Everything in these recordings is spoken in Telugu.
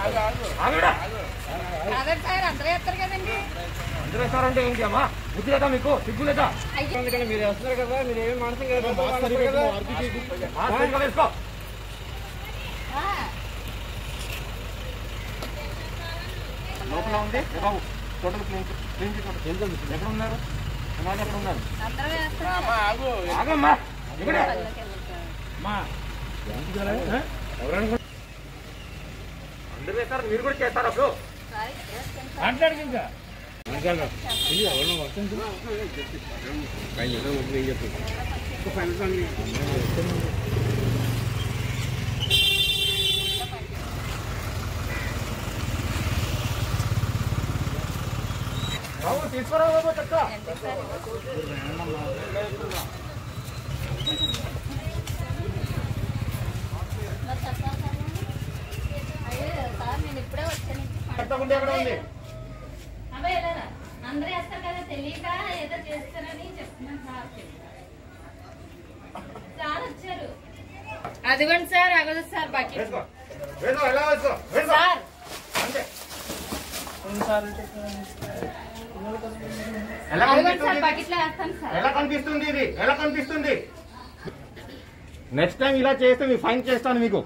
ఆగడా కాదండి సార్ అందరూ వేస్తారు కదండి అందరూ వేస్తారంటే ఏంటి అమ్మా బుద్ధి లేదా మీకు సిగ్గు లేదా అయ్యో మీరు వేస్తున్నారు కదా మీరు ఏమి మనసం కదా మాస్క్ ఇంకా వేసుకో ఆ, లోపల ఉంది ఏ బాబు టోటల్ క్లీన్ క్లీన్ చేసుకోండి ఎక్కడ ఉన్నారు సమాజం ఎక్కడ ఉన్నారు అందరూ వేస్తారు ఆగమ్మా ఇక్కడే పల్లకి వెళ్తారు. అమ్మా ఎందుకు ఇలా, ఆ? ఎవరనుకో అందరూ వేస్తారు మీరు కూడా చేస్తారు అప్పుడు సార్, ఇక్కడే వేస్తాను సార్. మాట్లాడు ఇంకా బాబు తీసుకురా బాబు చెక్క ఎందుకు సార్? మరి చెప్పాలి సార్ నేను? అయ్యో సార్ నేను ఇప్పుడే వచ్చాను చెత్త ఉండి ఎక్కడ ఉంది అబ్బాయి వెళ్ళారా అందరూ వేస్తారు కదా తెలియక ఏదో చేస్తారని చెప్తున్నాను సార్ సార్ వచ్చారు అదిగోండి సార్ అగదు సార్ బకెట్ వేసుకో వేసుకో ఎలా వేసుకో వేసుకో సార్ అంతే ఎలా అదిగోండి సార్ కనిపిస్తుంది బకెట్ లో వేస్తాను సార్ ఎలా కనిపిస్తుంది ఇది ఎలా కనిపిస్తుంది నెక్స్ట్ టైం ఇలా చేస్తే మీ ఫైన్ చేస్తాను మీకు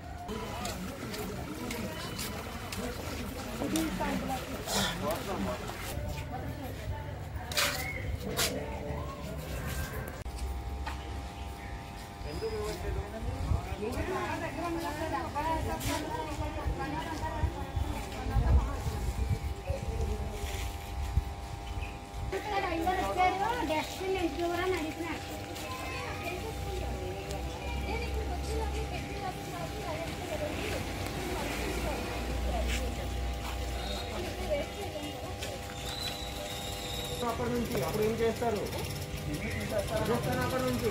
అప్పటి నుంచి అప్పుడు ఏం చేస్తారు చేస్తాను అప్పటి నుంచి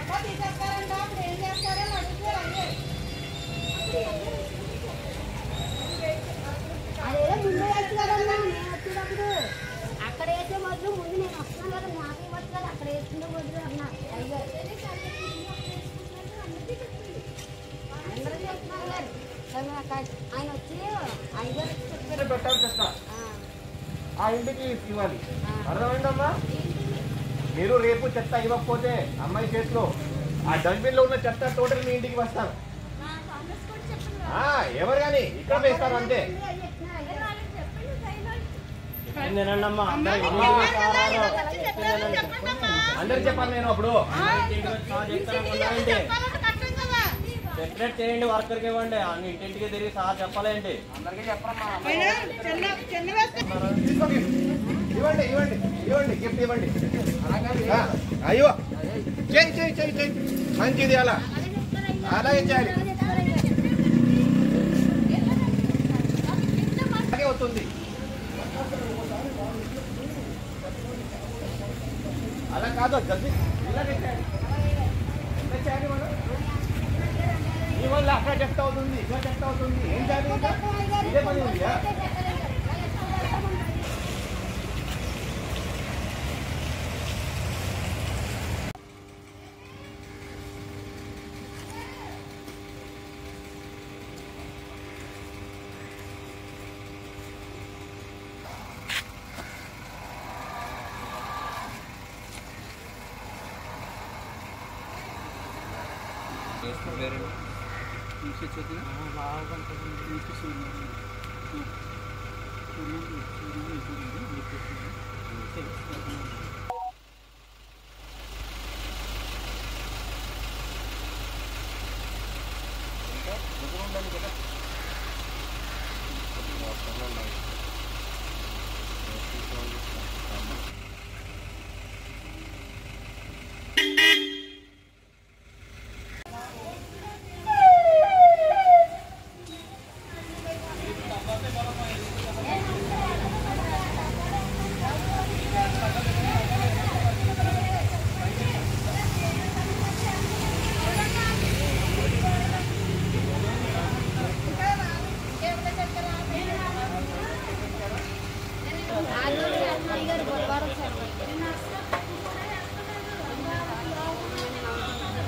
అదేదో ముందు వేసి కదమ్మా నేను వచ్చేటప్పుడు అక్కడ వేసే మొదలు ముందు నేను వస్తున్నాను కదా నాకు ఇవ్వచ్చు కదా అక్కడ వేసుకుంటే వద్దు అన్నా అయ్యారు అందరూ చెప్తున్నారు గారు కానీ అక్కడ ఆయన వచ్చి అయ్యారు చెప్పారు పెట్టాలి చెత్త ఆ, ఆ ఇంటికి ఇవ్వాలి అర్థమైందమ్మా మీరు రేపు చెత్త ఇవ్వకపోతే అమ్మాయి చేతిలో ఆ డస్ట్బిన్ లో ఉన్న చెత్త టోటల్ మీ ఇంటికి వస్తాను ఆ, ఎవరు కానీ ఇక్కడ వేస్తారు అంతే ముందు చెప్తున్నారు అయ్యారు. నేనమ్మా అందరు చెప్పాలి నేను అప్పుడు సెపరేట్ చేయండి వర్కర్ కి ఇవ్వండి అన్ని ఇంటింటికి తిరిగి సార్ చెప్పాలేంటి తీసుకోండి. ఇవ్వండి ఇవ్వండి ఇవ్వండి గిఫ్ట్ ఇవ్వండి ఆ, అయ్యో చేయి చేయి చేయి చేయి మంచిది అలా అలాగే చేయాలి అలాగే అవుతుంది అలా కాదు జల్దీ ఇలాగే చేయాలి ఎంత చేయాలి మనం ఈ వల్ల అక్కడ చెప్తా అవుతుంది ఇక్కడ చెప్తా అవుతుంది ఏం చేయాలి ఇంకా ఇదే పని ఉందా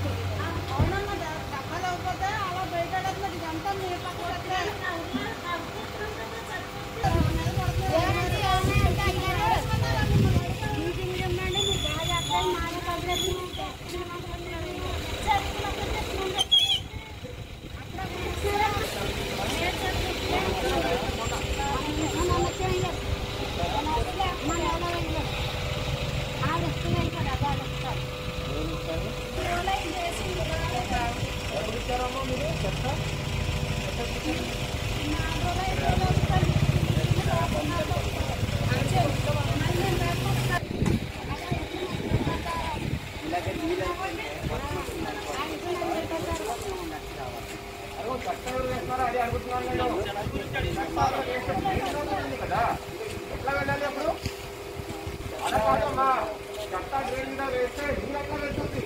అవునమ్మా, డబ్బాలు అవ్వకపోతే అలా బయట ఇదంతా మీ పక్కన పెట్టాలి. చేస్తున్నారో అది అడుగుతున్నాను నేను చట్టాలు వేస్తే దేంట్లో ఉంది కదా ఎట్లా వెళ్ళాలి అప్పుడు అలా కాదమ్మా చట్టా డ్రైన్ మీద వేస్తే నీరు ఎట్లా వెళ్తుంది